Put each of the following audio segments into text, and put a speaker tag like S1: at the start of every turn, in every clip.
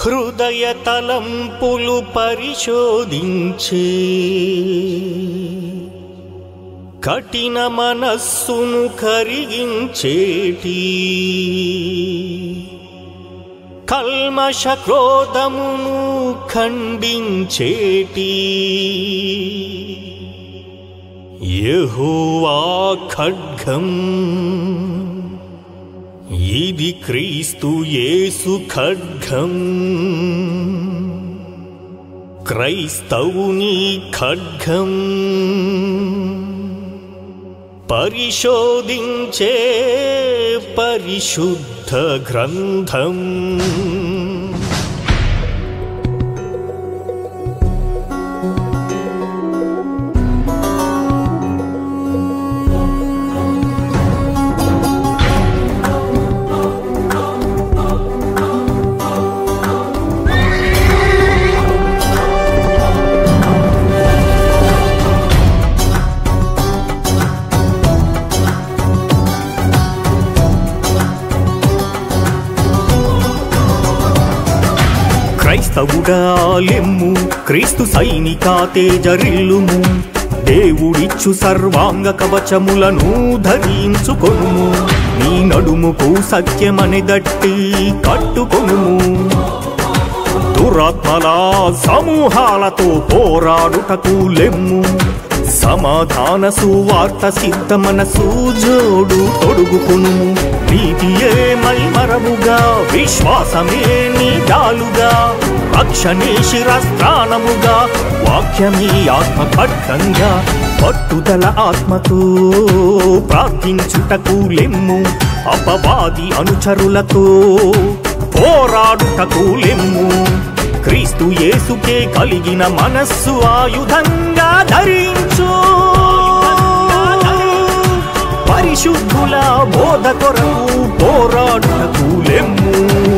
S1: హృదయ తలంపులు పరిశోధించే కఠిన మనస్సును కరిగించేటి కల్మష క్రోధమును ఖండించేటి యెహోవా ఖడ్గం ఇది క్రీస్తు యేసు ఖడ్గం క్రైస్తవుని ఖడ్గం పరిశోధించే పరిశుద్ధ గ్రంథం క్రైస్తవుడా లెమ్ము క్రీస్తు సైనిక తేజరిల్లుము దేవుడిచ్చు సర్వాంగ కవచములను ధరించుకొనుము నీ నడుముకు సత్యమని దట్టి కట్టుకొనుము దురాత్మల సమూహాలతో పోరాడుటకు లెమ్ము సమాధాన సువార్త సిద్ధ మనసు జోడు తొడుగుకును నీతియే మై మరముగా విశ్వాసమే నీ డాలుగా రక్షణే శిరస్త్రాణముగా వాక్యమే ఆత్మ ఖడ్గంగా పట్టుదల ఆత్మతో ప్రార్థించుటకు లెమ్ము అపవాది అనుచరులతో పోరాడుటకు లెమ్ము క్రీస్తు యేసుకే కలిగిన మనస్సు ఆయుధంగా ధరించు పరిశుద్ధుల బోధ కొరకు పోరాడుటకు లెమ్ము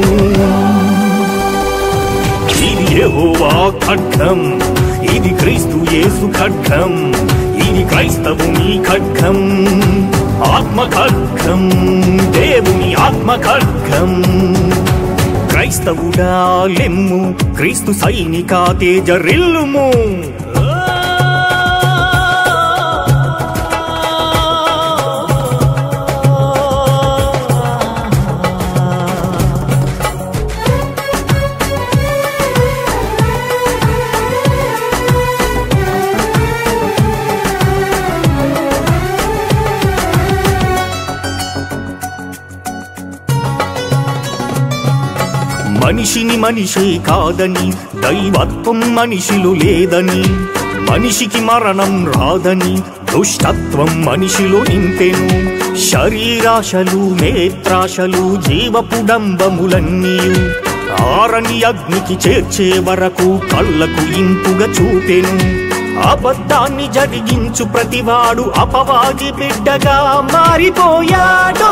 S1: ఇది యెహోవా ఖడ్గం ఇది క్రీస్తు యేసు ఖడ్గం ఇది క్రైస్తవుని ఖడ్గం ఆత్మ ఖడ్గం దేవుని ఆత్మ ఖడ్గం క్రైస్తవుడా లెమ్ము క్రీస్తు సైనిక తేజరిల్లుము మనిషిని మనిషి కాదని దైవత్వం మనిషిలో లేదని మనిషికి మరణం రాదని దుష్టత్వం మనిషిలో నింపెను శరీరాశలు నేత్రాశలు జీవపుడంబములన్నీ ఆరని అగ్నికి చేర్చే వరకు కళ్ళకు ఇంపుగా చూపెను అబద్ధాన్ని జరిగించు ప్రతివాడు అపవాది బిడ్డగా మారిపోయాడు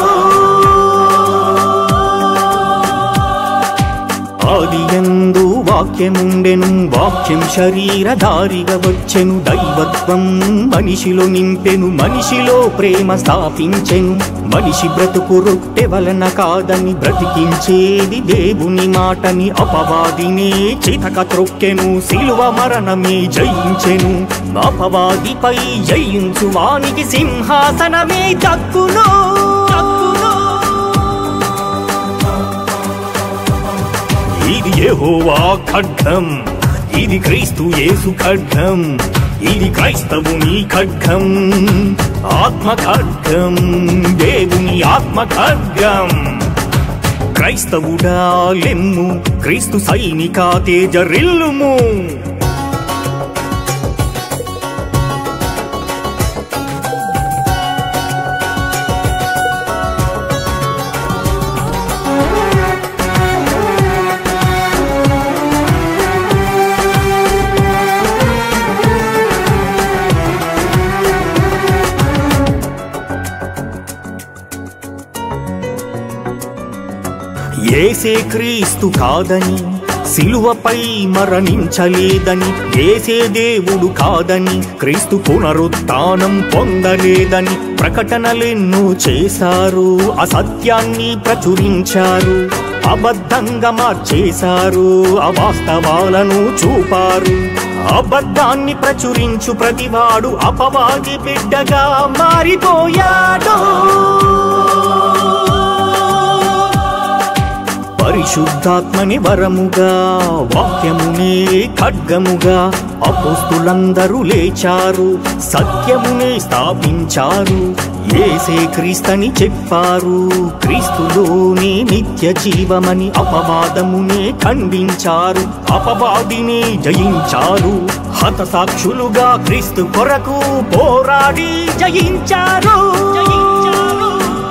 S1: ఆది ఎందు వాక్యముండెను వాక్యం శరీరధారిగా వచ్చెను దైవత్వం మనిషిలో నింపెను మనిషిలో ప్రేమ స్థాపించెను మనిషి బ్రతుకు రొట్టె వలన కాదని బ్రతికించేది దేవుని మాటని అపవాదినే చితక త్రొక్కెను శిలువ మరణమే జయించెను అపవాదిపై జయించు వానికి సింహాసనమే దక్కును ఇది యెహోవా ఖడ్గం ఇది క్రీస్తు యేసు ఖడ్గం ఇది క్రైస్తవుని ఖడ్గం ఆత్మ ఖడ్గం దేవుని ఆత్మ ఖడ్గం క్రైస్తవుడా లెమ్ము క్రీస్తు సైనిక తేజరిల్లుము ఏసే క్రీస్తు కాదని సిలువపై మరణించలేదని ఏసే దేవుడు కాదని క్రీస్తు పునరుత్థానం పొందలేదని ప్రకటనలెన్నో చేశారు అసత్యాన్ని ప్రచురించారు అబద్ధంగా మార్చేశారు అవాస్తవాలను చూపారు అబద్ధాన్ని ప్రచురించు ప్రతివాడు అపవాది బిడ్డగా మారిపోయాడు పరిశుద్ధాత్మని వరముగా వాక్యమునే ఖడ్గముగా అపోస్తులందరూ లేచారు సత్యమునే స్థాపించారు ఏసే క్రీస్తని చెప్పారు క్రీస్తులోనే నిత్య జీవమని అపవాదమునే ఖండించారు అపవాదిని జయించారు హతసాక్షులుగా క్రీస్తు కొరకు పోరాడి జయించారు జయించారు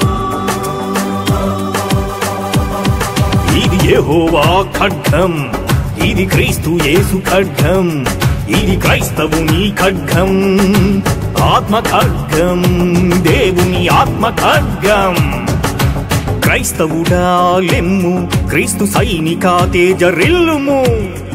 S1: ఇది యెహోవా ఖడ్గం ఇది క్రీస్తు యేసు ఖడ్గం ఇది క్రైస్తవుని ఖడ్గం ఆత్మ ఖడ్గం దేవుని ఆత్మ ఖడ్గం క్రైస్తవుడా లెమ్ము క్రీస్తు సైనిక తేజరిల్లుము